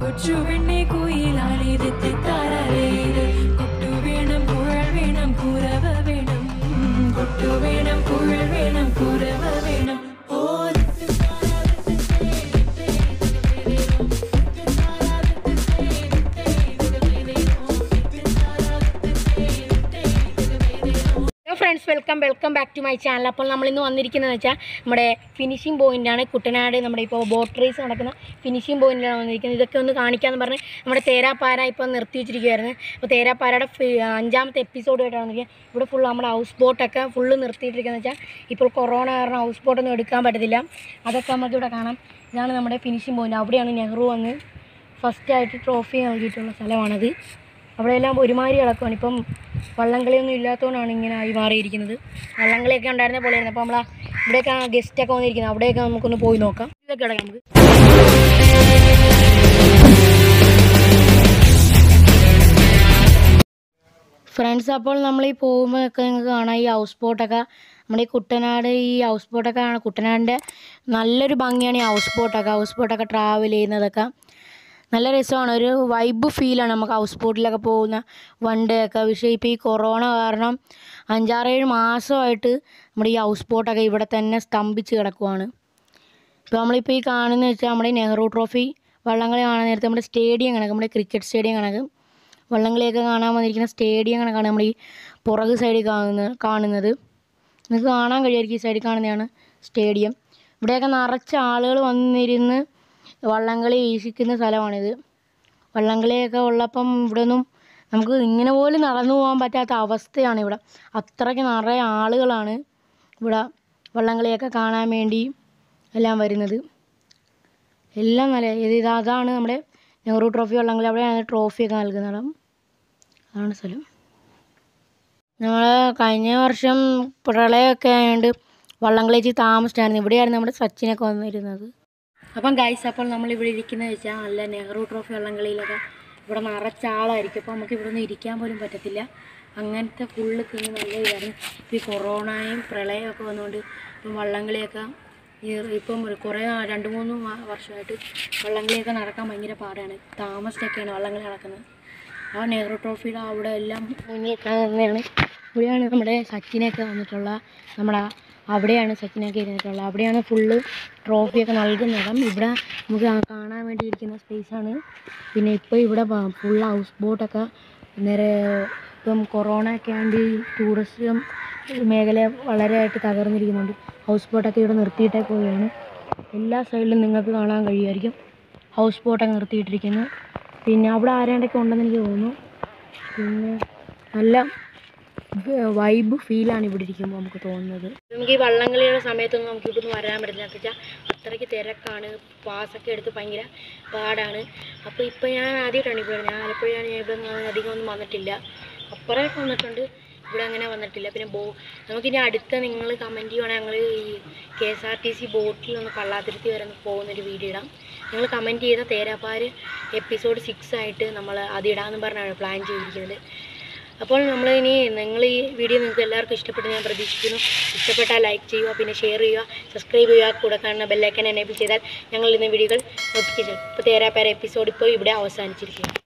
കൊച്ചുവെണ്ണെ കുയിലാളിരുത്തി താരലേത് കൊട്ടു വേണം കുഴൽ വേണം കുരവ വേണം കൊട്ടു വേണം കുഴൽ വേണം കുരവ വേണം ഓ hello friends welcome welcome back to my channel അപ്പോൾ നമ്മൾ ഇന്ന് വന്നിരിക്കുന്നത് വെച്ചാൽ നമ്മുടെ ഫിനിഷിംഗ് പോയിൻ്റാണ് കുട്ടനാട് നമ്മുടെ ഇപ്പോൾ ബോട്ട് റേസ് നടക്കുന്ന ഫിനിഷിംഗ് പോയിന്റിലാണ് വന്നിരിക്കുന്നത് ഇതൊക്കെ ഒന്ന് കാണിക്കാമെന്ന് പറഞ്ഞ് നമ്മുടെ തേരാപ്പാര ഇപ്പോൾ നിർത്തി വെച്ചിരിക്കുകയായിരുന്നു അപ്പോൾ തേരാപ്പാരയുടെ ഫി- അഞ്ചാമത്തെ എപ്പിസോഡായിട്ടാണ് വന്നിരിക്കുന്നത് ഇവിടെ ഫുൾ നമ്മുടെ ഹൗസ് ബോട്ടൊക്കെ ഫുള്ള് നിർത്തിയിട്ടിരിക്കുന്നത് വെച്ചാൽ ഇപ്പോൾ കൊറോണ കാരണം ഹൗസ് ബോട്ടൊന്നും എടുക്കാൻ പറ്റത്തില്ല അതൊക്കെ നമുക്കിവിടെ കാണാം ഇതാണ് നമ്മുടെ ഫിനിഷിംഗ് പോയിന്റ് അവിടെയാണ് നെഹ്റു വന്ന് ഫസ്റ്റായിട്ട് ട്രോഫി നൽകിയിട്ടുള്ള സ്ഥലമാണത് അവിടെയെല്ലാം ഒരുമാതിരി കിടക്കുവാണ് ഇപ്പം വള്ളംകളിയൊന്നും ഇല്ലാത്തതുകൊണ്ടാണ് ഇങ്ങനെ ആയി മാറിയിരിക്കുന്നത് വള്ളംകളിയൊക്കെ ഉണ്ടായിരുന്ന പോലെയായിരുന്നു അപ്പോൾ നമ്മൾ ഇവിടെയൊക്കെ ഗസ്റ്റൊക്കെ വന്നിരിക്കുന്നത് അവിടെയൊക്കെ നമുക്കൊന്ന് പോയി നോക്കാം ഇതൊക്കെ കിടക്കാം നമുക്ക് ഫ്രണ്ട്സ് അപ്പോൾ നമ്മൾ ഈ പോകുമ്പോഴൊക്കെ നിങ്ങൾക്ക് കാണാം ഈ ഹൗസ് ബോട്ടൊക്കെ നമ്മുടെ ഈ കുട്ടനാട് ഈ ഹൗസ് ബോട്ടൊക്കെ കാണാം കുട്ടനാടിൻ്റെ നല്ലൊരു ഭംഗിയാണ് ഈ ഹൗസ് ബോട്ടൊക്കെ ഹൗസ് ബോട്ടൊക്കെ ട്രാവൽ ചെയ്യുന്നതൊക്കെ നല്ല രസമാണ് ഒരു വൈബ് ഫീലാണ് നമുക്ക് ഹൗസ് ബോട്ടിലൊക്കെ പോകുന്ന വൺ ഡേ ഒക്കെ പക്ഷേ ഇപ്പോൾ ഈ കൊറോണ കാരണം അഞ്ചാറേഴ് മാസമായിട്ട് നമ്മുടെ ഈ ഹൗസ് ബോട്ടൊക്കെ ഇവിടെ തന്നെ സ്തംഭിച്ച് കിടക്കുവാണ് ഇപ്പോൾ നമ്മളിപ്പോൾ ഈ കാണുന്നത് വെച്ചാൽ നമ്മുടെ ഈ നെഹ്റു ട്രോഫി വള്ളംകളി കാണാൻ നേരത്തെ നമ്മുടെ സ്റ്റേഡിയം കണക്ക് നമ്മുടെ ക്രിക്കറ്റ് സ്റ്റേഡിയം കണക്ക് വള്ളംകളിയൊക്കെ കാണാൻ വന്നിരിക്കുന്ന സ്റ്റേഡിയം കണക്കാണ് നമ്മൾ ഈ പുറക് സൈഡിൽ കാണുന്നത് കാണുന്നത് നിങ്ങൾക്ക് കാണാൻ കഴിയുമായിരിക്കും ഈ സൈഡിൽ കാണുന്നതാണ് സ്റ്റേഡിയം ഇവിടെയൊക്കെ നിറച്ച് ആളുകൾ വന്നിരുന്ന് വള്ളംകളി വീക്ഷിക്കുന്ന സ്ഥലമാണിത് വള്ളംകളിയൊക്കെ ഉള്ളപ്പം ഇവിടെ ഒന്നും നമുക്ക് ഇങ്ങനെ പോലും നടന്നു പോകാൻ പറ്റാത്ത അവസ്ഥയാണ് ഇവിടെ അത്രയ്ക്ക് നിറയെ ആളുകളാണ് ഇവിടെ വള്ളംകളിയൊക്കെ കാണാൻ വേണ്ടി എല്ലാം വരുന്നത് എല്ലാം നല്ല ഇത് ഇത് അതാണ് നമ്മുടെ നെഹ്റു ട്രോഫി വള്ളംകളി അവിടെയാണ് ട്രോഫിയൊക്കെ നൽകുന്നത് ഇടം. അതാണ് സ്ഥലം നമ്മൾ കഴിഞ്ഞ വർഷം പ്രളയമൊക്കെ ആയതുകൊണ്ട് വള്ളംകളി വെച്ച് താമസിച്ചായിരുന്നു ഇവിടെയായിരുന്നു നമ്മുടെ സച്ചിനൊക്കെ വന്നിരുന്നത് അപ്പം ഗൈസ് അപ്പോൾ നമ്മൾ ഇവിടെ ഇരിക്കുന്നത് വെച്ചാൽ നല്ല നെഹ്റു ട്രോഫി വള്ളംകളിയിലൊക്കെ ഇവിടെ നിറച്ച ആളായിരിക്കും അപ്പോൾ നമുക്ക് ഇവിടെ നിന്ന് ഇരിക്കാൻ പോലും പറ്റത്തില്ല അങ്ങനത്തെ ഫുള്ള് തിന്ന് നല്ല ഇതായിരുന്നു ഇപ്പോൾ ഈ കൊറോണയും പ്രളയവും ഒക്കെ വന്നുകൊണ്ട് ഇപ്പം വള്ളംകളിയൊക്കെ ഈ ഇപ്പം ഒരു കുറേ നാ- രണ്ട് മൂന്ന് മാ- വർഷമായിട്ട് വള്ളംകളിയൊക്കെ നടക്കാൻ ഭയങ്കര പാടാണ് താമസിച്ചൊക്കെയാണ് വള്ളംകളി നടക്കുന്നത് ആ നെഹ്റു ട്രോഫിയുടെ അവിടെ എല്ലാം മുന്നിൽ കാണുന്നതാണ് ഇവിടെയാണ് നമ്മുടെ സച്ചിനൊക്കെ വന്നിട്ടുള്ള നമ്മുടെ അവിടെയാണ് സച്ചിനൊക്കെ ഇരുന്നിട്ടുള്ളത് അവിടെയാണ് ഫുള്ള് ട്രോഫിയൊക്കെ നൽകുന്നത് ഇവിടെ നമുക്ക് ആ കാണാൻ വേണ്ടി ഇരിക്കുന്ന സ്പേസാണ് പിന്നെ ഇപ്പോൾ ഇവിടെ ഫുൾ ഹൗസ് ബോട്ടൊക്കെ നേരെ ഇപ്പം കൊറോണ ഒക്കെ ആണ്ട് ടൂറിസം മേഖല വളരെയായിട്ട് തകർന്നിരിക്കുന്നുണ്ട് ഹൗസ് ബോട്ടൊക്കെ ഇവിടെ നിർത്തിയിട്ടേ പോവുകയാണ് എല്ലാ സൈഡിലും നിങ്ങൾക്ക് കാണാൻ കഴിയുമായിരിക്കും ഹൗസ് ബോട്ടൊക്കെ നിർത്തിയിട്ടിരിക്കുന്നു പിന്നെ അവിടെ ആരാണ്ടൊക്കെ ഉണ്ടെന്ന് എനിക്ക് തോന്നുന്നു പിന്നെ നല്ല വൈബ് ഫീലാണ് ഇവിടെ ഇരിക്കുമ്പോൾ നമുക്ക് തോന്നുന്നത് നമുക്ക് ഈ വള്ളംകളിയുടെ സമയത്തൊന്നും നമുക്ക് ഇവിടുന്ന് വരാൻ പറ്റില്ല എന്ന് വെച്ചാൽ അത്രയ്ക്ക് തിരക്കാണ് പാസ്സൊക്കെ എടുത്ത് ഭയങ്കര പാടാണ് അപ്പോൾ ഇപ്പോൾ ഞാൻ ആദ്യമായിട്ടാണ് ഇപ്പോൾ ഞാൻ ആലപ്പുഴയാണ് ഞാൻ ഇവിടെ നിന്ന് അധികം ഒന്നും വന്നിട്ടില്ല അപ്പുറമൊക്കെ വന്നിട്ടുണ്ട് ഇവിടെ അങ്ങനെ വന്നിട്ടില്ല പിന്നെ ബോ നമുക്കിനി അടുത്ത നിങ്ങൾ കമൻറ്റ് ചെയ്യുവാണെങ്കിൽ ഞങ്ങൾ ഈ K S R T C ബോട്ടിൽ ഒന്ന് കള്ളാതിരുത്തി വരെ ഒന്ന് പോകുന്നൊരു വീഡിയോ ഇടാം നിങ്ങൾ കമൻറ്റ് ചെയ്ത തേരാപ്പാര് എപ്പിസോഡ് സിക്സ് ആയിട്ട് നമ്മൾ അത് ഇടാമെന്ന് പറഞ്ഞാണ് പ്ലാൻ ചെയ്തിരിക്കുന്നത് അപ്പോൾ നമ്മൾ ഇനി നിങ്ങൾ ഈ വീഡിയോ നിങ്ങൾക്ക് എല്ലാവർക്കും ഇഷ്ടപ്പെട്ടു ഞാൻ പ്രതീക്ഷിക്കുന്നു ഇഷ്ടപ്പെട്ടാൽ ലൈക്ക് ചെയ്യുക പിന്നെ ഷെയർ ചെയ്യുക സബ്സ്ക്രൈബ് ചെയ്യുക കൂടെ കാണുന്ന ബെല്ലൈക്കൻ എനേബിൾ ചെയ്താൽ ഞങ്ങൾ ഇന്ന് വീഡിയോകൾ നോട്ടിഫിക്കേഷൻ ഇപ്പോൾ തേരാപ്പാര എപ്പിസോഡ് ഇപ്പോൾ ഇവിടെ അവസാനിച്ചിരിക്കുന്നു